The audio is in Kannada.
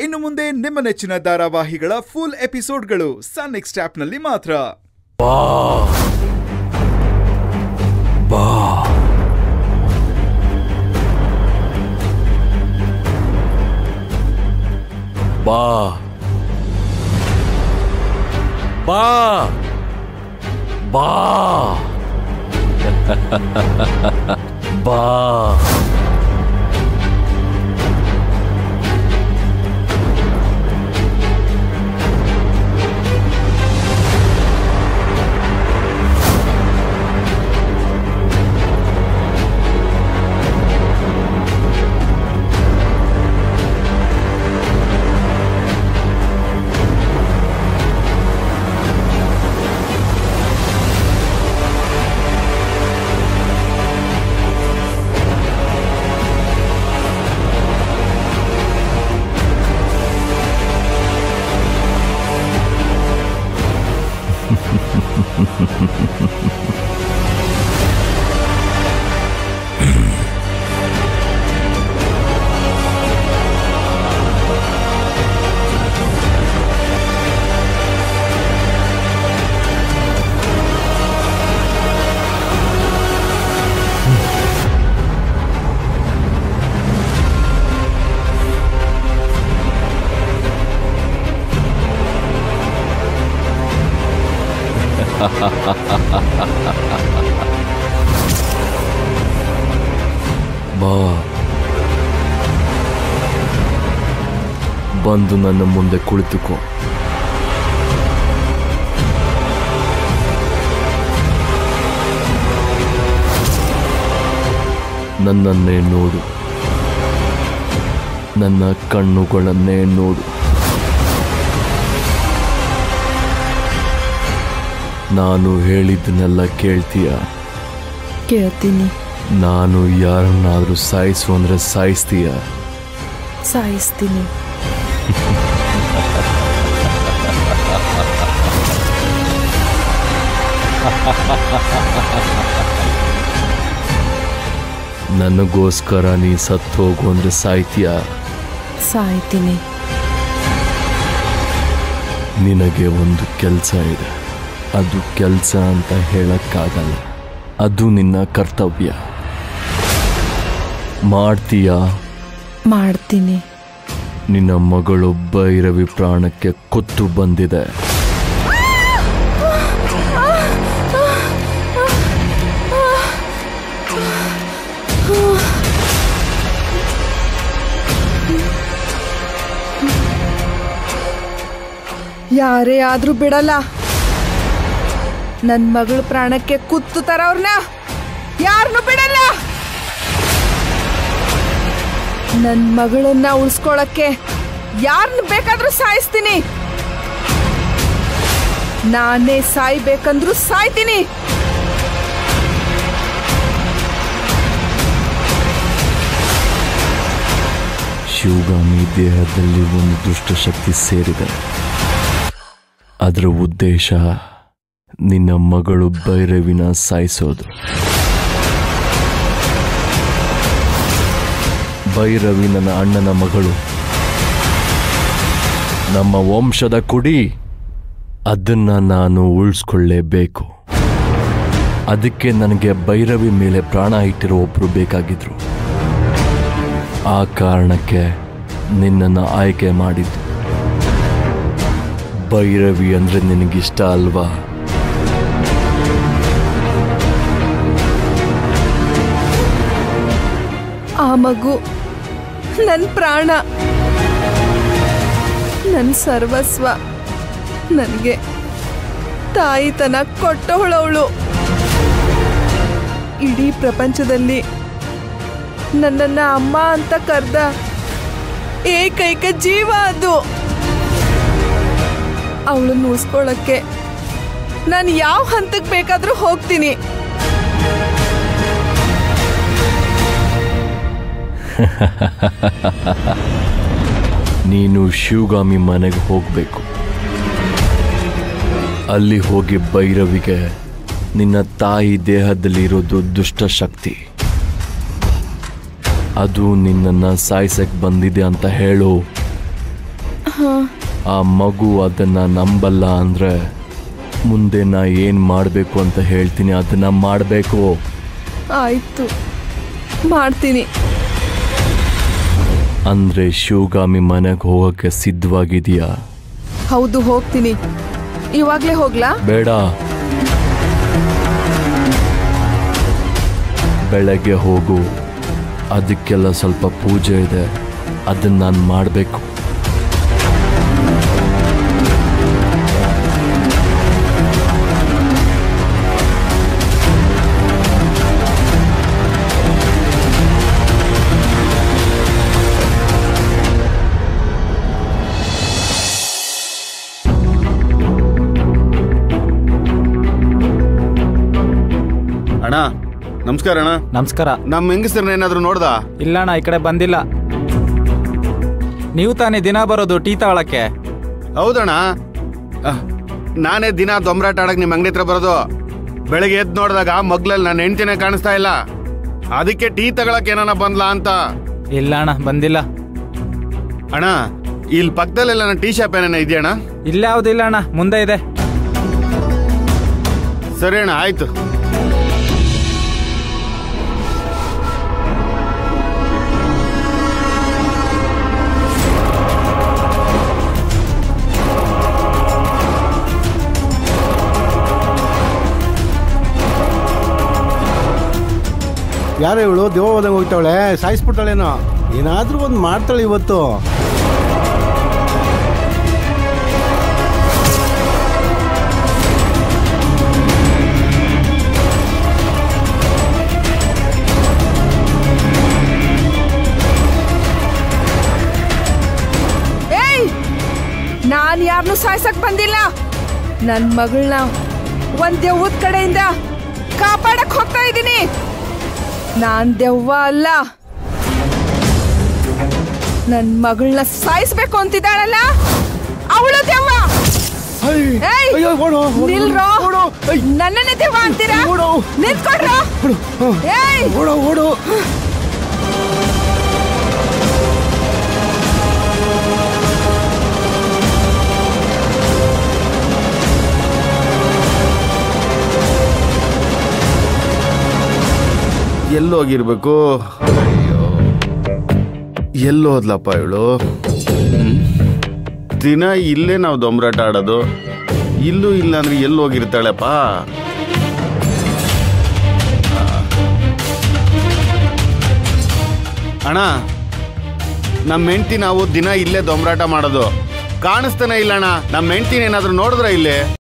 ಇನ್ನು ಮುಂದೆ ನಿಮ್ಮ ನೆಚ್ಚಿನ ಧಾರಾವಾಹಿಗಳ ಫುಲ್ ಎಪಿಸೋಡ್ಗಳು ಸನ್ ನೆಕ್ಸ್ಟ್ ಆಪ್ನಲ್ಲಿ ಮಾತ್ರ ಬಾ ಬಾ ಬಾ ಬಾ ಬಾ ಬಾ ಬಾ ಬಂದು ನನ್ನ ಮುಂದೆ ಕುಳಿತುಕೋ ನನ್ನನ್ನೇ ನೋಡು ನನ್ನ ಕಣ್ಣುಗಳನ್ನೇ ನೋಡು ನಾನು ಹೇಳಿದ್ದನ್ನೆಲ್ಲ ಕೇಳ್ತೀಯ ಕೇಳ್ತೀನಿ ನಾನು ಯಾರನ್ನಾದ್ರೂ ಸಾಯಿಸು ಅಂದ್ರೆ ಸಾಯಿಸ್ತೀಯ ಸಾಯಿಸ್ತೀನಿ ನನಗೋಸ್ಕರ ನೀ ಸತ್ತು ಹೋಗು ಅಂದ್ರೆ ಸಾಯ್ತೀಯ ಸಾಯ್ತೀನಿ ನಿನಗೆ ಒಂದು ಕೆಲಸ ಇದೆ ಅದು ಕೆಲಸ ಅಂತ ಹೇಳಕ್ಕಾಗಲ್ಲ ಅದು ನಿನ್ನ ಕರ್ತವ್ಯ ಮಾಡ್ತೀಯಾ ಮಾಡ್ತೀನಿ ನಿನ್ನ ಮಗಳು ಭೈರವಿ ಪ್ರಾಣಕ್ಕೆ ಕೊತ್ತು ಬಂದಿದೆ ಯಾರೇ ಆದ್ರೂ ಬಿಡಲ್ಲ ನನ್ ಮಗಳ ಪ್ರಾಣಕ್ಕೆ ಕುತ್ತು ತರವ್ರನ್ನ ಯಾರನ್ನು ಬಿಡಲ್ಲ ನನ್ ಮಗಳನ್ನ ಉಳಿಸ್ಕೊಳಕ್ಕೆ ಯಾರನ್ನ ಬೇಕಾದ್ರೂ ಸಾಯಿಸ್ತೀನಿ ನಾನೇ ಸಾಯ್ಬೇಕಂದ್ರೂ ಸಾಯ್ತೀನಿ ಶಿವಗಾಮಿ ದೇಹದಲ್ಲಿ ಒಂದು ದುಷ್ಟಶಕ್ತಿ ಸೇರಿದೆ ಅದರ ಉದ್ದೇಶ ನಿನ್ನ ಮಗಳು ಭೈರವಿನ ಸಾಯಿಸೋದು ಭೈರವಿ ನನ್ನ ಅಣ್ಣನ ಮಗಳು ನಮ್ಮ ವಂಶದ ಕುಡಿ ಅದನ್ನ ನಾನು ಉಳಿಸ್ಕೊಳ್ಳೇಬೇಕು ಅದಕ್ಕೆ ನನಗೆ ಭೈರವಿ ಮೇಲೆ ಪ್ರಾಣ ಇಟ್ಟಿರೋ ಒಬ್ರು ಬೇಕಾಗಿದ್ರು ಆ ಕಾರಣಕ್ಕೆ ನಿನ್ನನ್ನು ಆಯ್ಕೆ ಮಾಡಿದ್ದು ಭೈರವಿ ಅಂದ್ರೆ ನಿನಗಿಷ್ಟ ಅಲ್ವಾ ಆ ಮಗು ನನ್ನ ಪ್ರಾಣ ನನ್ನ ಸರ್ವಸ್ವ ನನಗೆ ತಾಯಿತನ ಕೊಟ್ಟವಳವಳು ಇಡೀ ಪ್ರಪಂಚದಲ್ಲಿ ನನ್ನನ್ನ ಅಮ್ಮ ಅಂತ ಕರೆದ ಏಕೈಕ ಜೀವ ಅದು ಅವಳನ್ನು ಉಳಿಸ್ಕೊಳ್ಳೋಕ್ಕೆ ನಾನು ಯಾವ ಹಂತಕ್ಕೆ ಬೇಕಾದರೂ ಹೋಗ್ತೀನಿ ನೀನು ಶಿವಗಾಮಿ ಮನೆಗೆ ಹೋಗಬೇಕು ಅಲ್ಲಿ ಹೋಗಿ ಭೈರವಿಗೆ ನಿನ್ನ ತಾಯಿ ದೇಹದಲ್ಲಿರೋದು ದುಷ್ಟ ಶಕ್ತಿ ಅದು ನಿನ್ನನ್ನು ಸಾಯಿಸಕ್ಕೆ ಬಂದಿದೆ ಅಂತ ಹೇಳು ಆ ಮಗು ಅದನ್ನ ನಂಬಲ್ಲ ಅಂದ್ರೆ ಮುಂದೆ ನಾ ಏನ್ ಮಾಡಬೇಕು ಅಂತ ಹೇಳ್ತೀನಿ ಅದನ್ನ ಮಾಡಬೇಕು ಆಯ್ತು ಮಾಡ್ತೀನಿ ಅಂದ್ರೆ ಶಿವಗಾಮಿ ಮನೆಗೆ ಹೋಗಕ್ಕೆ ಸಿದ್ಧವಾಗಿದೆಯಾ ಹೌದು ಹೋಗ್ತೀನಿ ಇವಾಗ್ಲೇ ಹೋಗ್ಲಾ ಬೇಡ ಬೆಳಗ್ಗೆ ಹೋಗು ಅದಕ್ಕೆಲ್ಲ ಸ್ವಲ್ಪ ಪೂಜೆ ಇದೆ ಅದನ್ನ ನಾನು ಮಾಡಬೇಕು ಅಣ್ಣ ನಮಸ್ಕಾರ ಅಣ್ಣ ನಮಸ್ಕಾರ ನಮ್ಮ ಹೆಂಗಸರನ್ನ ಏನಾದ್ರು ನೋಡ್ದ ಇಲ್ಲ ಅಣ್ಣ ಈ ಕಡೆ ಬಂದಿಲ್ಲ ನೀವು ತಾನೇ ದಿನ ಬರೋದು ಟೀ ತಗೊಳಕ್ಕೆ ಹೌದಣ್ಣ ಅಹ್, ನಾನೇ ದಿನ ದೊಂಬರಾಟ ಆಡಕ್ ನಿಮ್ಮ ಅಂಗಡಿ ಹತ್ರ ಬರೋದು ಬೆಳಗ್ಗೆ ಎದ್ದು ನೋಡಿದಾಗ ಮಗ್ಲಲ್ಲಿ ನನ್ನ ಹೆಂಡ್ತಿನೇ ಕಾಣಿಸ್ತಾ ಇಲ್ಲ ಅದಕ್ಕೆ ಟೀ ತಗೊಳಕ್ ಏನಾನ ಬಂದ್ಲಾ ಅಂತ ಇಲ್ಲ ಅಣ್ಣ ಬಂದಿಲ್ಲ ಅಣ್ಣ ಇಲ್ಲಿ ಪಕ್ಕದಲ್ಲೆಲ್ಲ ನನ್ನ ಟೀ ಶಾಪ್ ಏನೇನ ಇದೆಯಣ್ಣ ಇಲ್ಲ ಯಾವುದಿಲ್ಲ ಅಣ್ಣ ಮುಂದೆ ಇದೆ ಸರಿ ಅಣ್ಣ ಆಯ್ತು ಯಾರು ಇವಳು ದೇವ ಹೋದಂಗೆ ಹೋಗ್ತಾವಳೆ ಸಾಯಿಸ್ಬಿಟ್ಟಾಳೇನೋ ಏನಾದ್ರೂ ಒಂದು ಮಾಡ್ತಾಳೆ ಇವತ್ತು ಏಯ್ ನಾನ್ ಯಾರನ್ನು ಸಾಯ್ಸಕ್ ಬಂದಿಲ್ಲ ನನ್ ಮಗಳನ್ನ ಒಂದ್ ದೆವ್ವದ ಕಡೆಯಿಂದ ಕಾಪಾಡಕ್ ಹೋಗ್ತಾ ಇದ್ದೀನಿ ನಾನ್ ದೆವ್ವ ಅಲ್ಲ ನನ್ ಮಗಳನ್ನ ಸಾಯಿಸ್ಬೇಕು ಅಂತಿದ್ದಾಳಲ್ಲ ಅವಳು ದೆವ್ವ ಏಯ್! ಅಯ್ಯೋ, ಓಡು, ಓಡು, ನಿಲ್ರೋ ಓಡು, ಏಯ್! ನನ್ನನ್ನೇ ದೆವ್ವ ಅಂತೀರಾ ಓಡು. ನಿಂತ್ಕೊಡ್ರೋ ಏಯ್ ಓಡು ಓಡು ಎಲ್ಲೋಗಿರ್ಬೇಕು ಅಯ್ಯೋ ಎಲ್ಲೋದ್ಲಪ್ಪ ಇವಳು ದಿನ ಇಲ್ಲೇ ನಾವು ದೊಂಬರಾಟ ಆಡೋದು ಇಲ್ಲೂ ಇಲ್ಲ ಅಂದ್ರೆ ಎಲ್ಲೋಗಿರ್ತಾಳೆಪ್ಪ ಅಣ್ಣ ನಮ್ಮ ಹೆಂಡ್ತಿ ನಾವು ದಿನ ಇಲ್ಲೇ ದೊಂಬರಾಟ ಮಾಡೋದು ಕಾಣಿಸ್ತಾನೆ ಇಲ್ಲ ಅಣ್ಣ ನಮ್ಮ ಹೆಂಡ್ತಿನ ಏನಾದ್ರು ನೋಡಿದ್ರ ಇಲ್ಲಿ